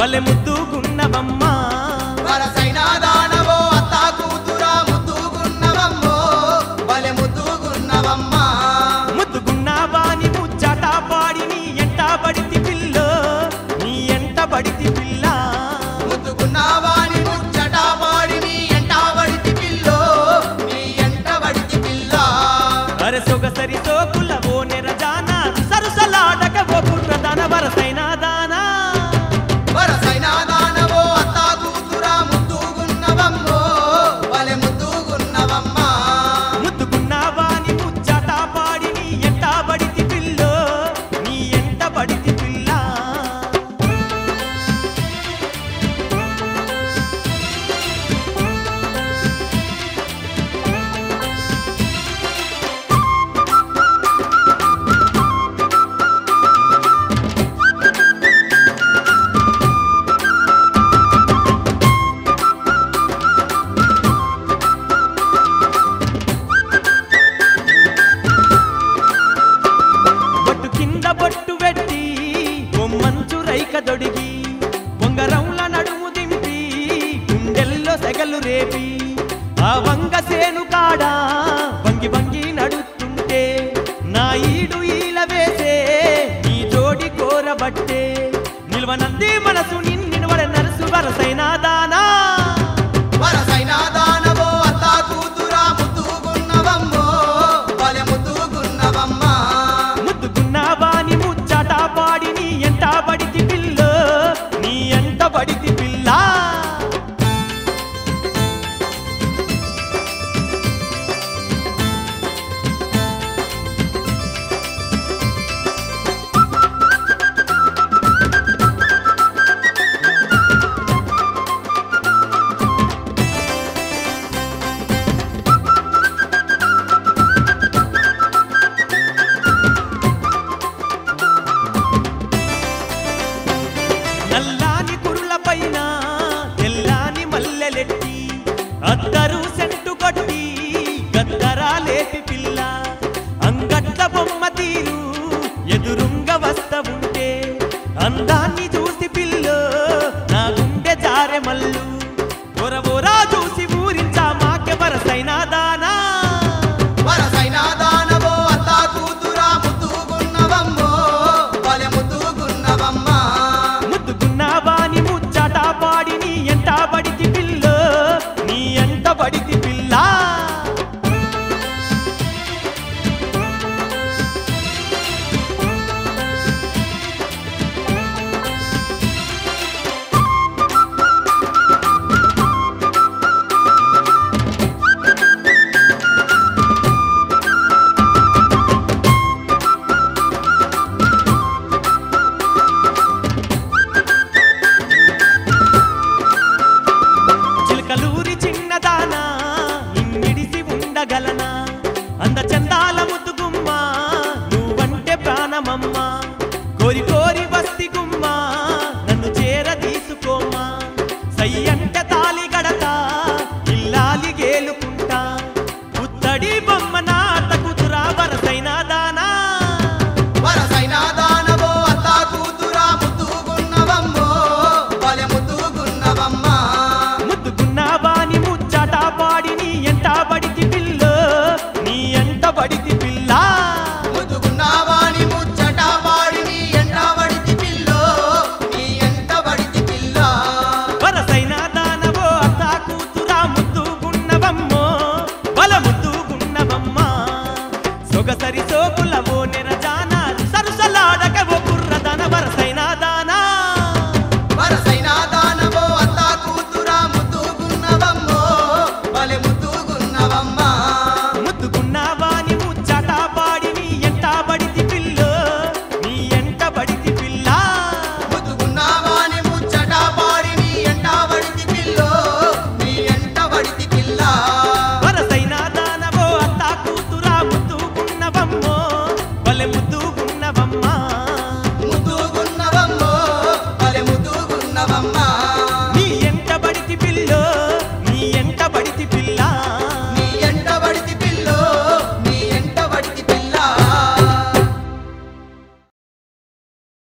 భలే ముద్దుగున్నవమ్మా వరసైన దానవో అత్త కూతురా ముద్దుగున్నవమ్మో భలే ముద్దుగున్నవమ్మా ముద్దుగున్నావా నీ ముచ్చట పాడి నీ ఎంట బడితి పిల్ల నీ ఎంట బడితి పిల్ల ముద్దుగున్నావాని ముచ్చట పాడి నీ ఎంట వడితి పిల్లో నీ ఎంట వడితి పిల్ల అరే సొగసరి సోకుల ఓ నెరజాన సరుసలాడక ఓ కుర్రదాన వరసైన దానా వరసైన దానవో అత్త కూతురా ముద్దుగున్నవమ్మో భలే ముద్దుగున్నవమ్మా ముద్దుగున్నావా నీ ముచ్చట పాడి నీ ఎంట బడితి పిల్ల నీ ఎంట బడితి పిల్ల బొట్టు కింద బొట్టు పెట్టి బొమ్మంచు రైక దొడిగి బొంగరంల నడుము దింపి గుండెల్లో సెగలు రేపి ఆ వంగ సేను కాడా వంగి వంగి నడుస్తుంటే నా ఈడు ఈల వేసే నీ జోడి కోరబట్టే నిల్వనంది మనసు నిన్నినవడ నరసు వరసైన దానా వరసైన దానవో అత్త కూతురా ముద్దుగున్నవమ్మో భలే ముద్దుగున్నవమ్మా ముద్దుగున్నావా నీ ముచ్చట పాడి నీ ఎంట బడితి పిల్ల నీ ఎంట బడితి పిల్ల నల్లాని కురుల పైన తెల్లాని మల్లెలెట్టి అద్దరు సెంటు కొట్టి గద్దరా లేపి పిల్ల అంగట్ల బొమ్మ తీరు ఎదురుంగ వస్త ఉంటే అందాన్ని చూసి పిల్ల నా గుండె జారె మల్లు ఒరవోరా చూసి ఊరించా మాకె వరసైన దానా వరసైన దానవో అత్త కూతురా ముద్దుగున్నవమ్మో భలే ముద్దుగున్నవమ్మా ముద్దుగున్నావా నీ ముచ్చట పాడి నీ ఎంట బడితి పిల్ల నీ ఎంట బడితి పిల్ల చిలకలూరి చిన్నదానా నిన్నిడిసి ఉండగలనా అంద చందాల ముద్దుగుమ్మ నువ్వంటే ప్రాణమమ్మ కోరి కోరి వస్తి గుమ్మ నన్ను చేర తీసుకోమ్మా సై అంటే తాలి గడతా ఇల్లాలి గేలుకుంటా పుత్తడి బొమ్మ నాట కుతురా వరసైన దానా వరసైన దానవో అత్త కూతురా ముద్దుగున్నవమ్మో భలే ముద్దుగున్నవమ్మా ముద్దుగున్నావా నీ ముచ్చట పాడి నీ ఎంట బడితి పిల్ల నీ ఎంట బడితి పిల్ల ముద్దుగున్నవాని ముచ్చట పాడి నీ ఎంట వడితి పిల్లో నీ ఎంట వడితి పిల్ల వరసైన దానవో అత్త కూతురా ముద్దుగున్నవమ్మో బల ముద్దుగున్నవమ్మా సొగసరి సోకుల ఓ నెరజాన సరుసలాడక ఓ కుర్రదన వరసైన దానా వరసైన దానవో అత్త కూతురా ముద్దుగున్నవమ్మో భలే ముద్దుగున్నవమ్మా ముద్దుగున్నావా నీ ముచ్చట పాడి నీ ఎంట బడితి పిల్ల నీ ఎంట బడితి పిల్ల ముద్దుగున్నవాని ముచ్చట పాడి నీ ఎంట వడితి పిల్లో నీ ఎంట వడితి పిల్ల వరసైన దానవో అత్త కూతురా ముద్దుగున్నవమ్మో భలే ముద్దుగున్నవమ్మా ముద్దుగున్నవమ్మో భలే ముద్దుగున్నవమ్మా